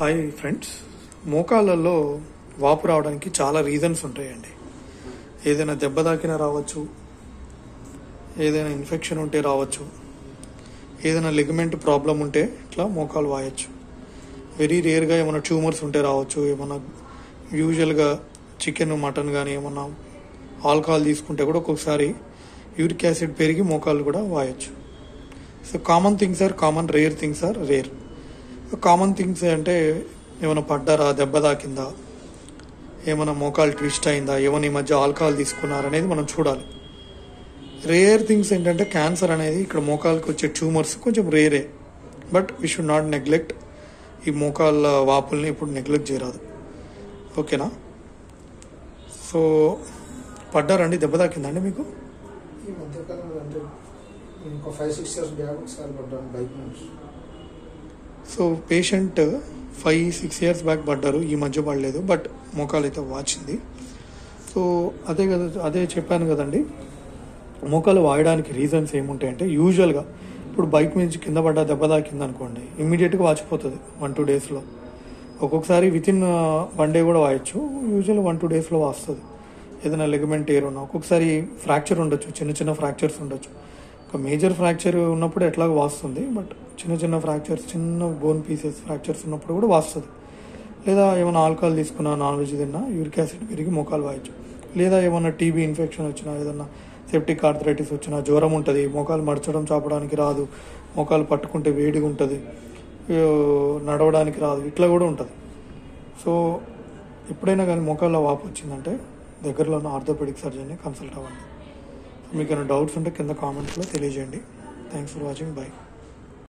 hi friends మోకాళ్ళల్లో వాపు రావడానికి చాలా రీజన్స్ ఉంటాయండి ఏదైనా దెబ్బ తాకినా రావచ్చు ఏదైనా ఇన్ఫెక్షన్ ఉంటే రావచ్చు ఏదైనా లిగమెంట్ ప్రాబ్లం ఉంటే ఇట్లా మోకాలు వాయచ్చు వెరీ రేర్గా ఏమైనా ట్యూమర్స్ ఉంటే రావచ్చు ఏమైనా యూజువల్గా చికెన్ మటన్ కానీ ఏమన్నా ఆల్కహాల్ తీసుకుంటే కూడా ఒక్కొక్కసారి యూరిక్ యాసిడ్ పెరిగి మోకాలు కూడా వాయచ్చు so common things are common rare things are rare common things అంటే ఏమైనా పడ్డారా దెబ్బ తాకిందా ఏమైనా మోకాలు ట్విస్ట్ అయిందా ఏమైనా ఈ మధ్య ఆల్కహాల్ తీసుకున్నారా అనేది మనం చూడాలి రేర్ థింగ్స్ ఏంటంటే క్యాన్సర్ అనేది ఇక్కడ మోకాలకు వచ్చే ట్యూమర్స్ కొంచెం rare but we should not neglect ఈ మోకాళ్ళ వాపుల్ని ఇప్పుడు నెగ్లెక్ట్ చేయరాదు ఓకేనా సో పడ్డారండి దెబ్బ తాకిందండి మీకు ఈ మధ్యకాలంలో అంటే ఇంకో ఫైవ్ సిక్స్ ఇయర్స్ బ్యాక్ ఒకసారి పడ్డాను బైక్ నుంచి so patient five six years back పడ్డారు ఈ మధ్య పడలేదు బట్ మోకాలు అయితే వాచింది సో అదే కదా అదే చెప్పాను కదండి మోకాలు వాయడానికి రీజన్స్ ఏముంటాయంటే యూజువల్గా ఇప్పుడు బైక్ నుంచి కింద పడ్డా దెబ్బ తాకింది అనుకోండి ఇమ్మీడియట్గా వాచిపోతుంది వన్ టూ డేస్లో ఒక్కొక్కసారి విత్ ఇన్ వన్ డే కూడా వాయచ్చు యూజువల్ వన్ టూ డేస్లో వస్తుంది ఏదైనా లెగమెంట్ ఏర్ ఉన్నా ఒక్కొక్కసారి ఫ్రాక్చర్ ఉండొచ్చు చిన్న చిన్న ఫ్రాక్చర్స్ ఉండొచ్చు ఒక మేజర్ ఫ్రాక్చర్ ఉన్నప్పుడు ఎట్లాగో వాస్తుంది బట్ చిన్న చిన్న ఫ్రాక్చర్స్ చిన్న బోన్ పీసెస్ ఫ్రాక్చర్స్ ఉన్నప్పుడు కూడా వాస్తుంది లేదా ఏమైనా ఆల్కహాల్ తీసుకున్నా నాన్ వెజ్ తిన్నా యూరిక్ యాసిడ్ పెరిగి మోకాలు వాయచ్చు లేదా ఏమైనా టీబీ ఇన్ఫెక్షన్ వచ్చినా ఏదన్నా సెప్టిక్ ఆర్థరైటిస్ వచ్చినా జ్వరం ఉంటుంది మోకాలు మడచడం చాపడానికి రాదు మోకాలు పట్టుకుంటే వేడిగా ఉంటుంది ఆ, నడవడానికి రాదు ఇట్లా కూడా ఉంటుంది సో ఎప్పుడైనా కానీ మోకాళ్ళ వాపు వచ్చిందంటే దగ్గరలో ఉన్న ఆర్థోపెడిక్ సర్జన్ని కన్సల్ట్ అవ్వండి మీకు ఏమైనా డౌట్స్ ఉంటే కింద కామెంట్స్లో తెలియజేయండి థ్యాంక్స్ ఫర్ వాచింగ్ బై